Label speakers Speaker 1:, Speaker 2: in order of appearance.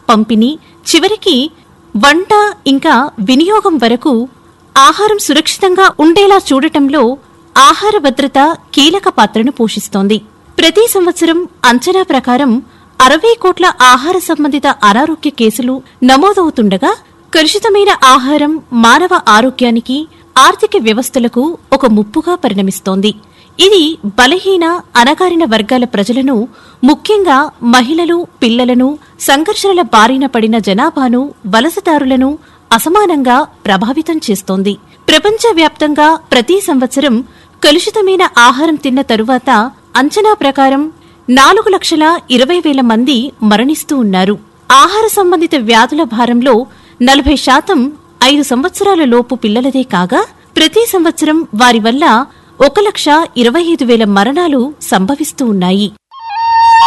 Speaker 1: పంపిణీ చివరికి వంట ఇంకా వినియోగం వరకు ఆహారం సురక్షితంగా ఉండేలా చూడటంలో ఆహార భద్రత కీలక పాత్రను పోషిస్తోంది ప్రతి సంవత్సరం అంచనా ప్రకారం అరవై కోట్ల ఆహార సంబంధిత అనారోగ్య కేసులు నమోదవుతుండగా కలుషితమైన ఆహారం మానవ ఆరోగ్యానికి ఆర్థిక వ్యవస్థలకు ఒక ముప్పుగా పరిణమిస్తోంది ఇది బలహీన అణగారిన వర్గాల ప్రజలను ముఖ్యంగా మహిళలు పిల్లలను సంఘర్షణల బారిన పడిన జనాభాను వలసదారులను అసమానంగా ప్రభావితం చేస్తోంది ప్రపంచవ్యాప్తంగా ప్రతి సంవత్సరం కలుషితమైన ఆహారం తిన్న తరువాత అంచనా ప్రకారం నాలుగు లక్షల ఇరవై వేల మంది మరణిస్తూ ఉన్నారు ఆహార సంబంధిత వ్యాధుల భారంలో నలభై శాతం ఐదు సంవత్సరాల లోపు పిల్లలదే కాగా ప్రతి సంవత్సరం వారి వల్ల ఒక లక్ష ఇరవై ఐదు వేల మరణాలు సంభవిస్తూ ఉన్నాయి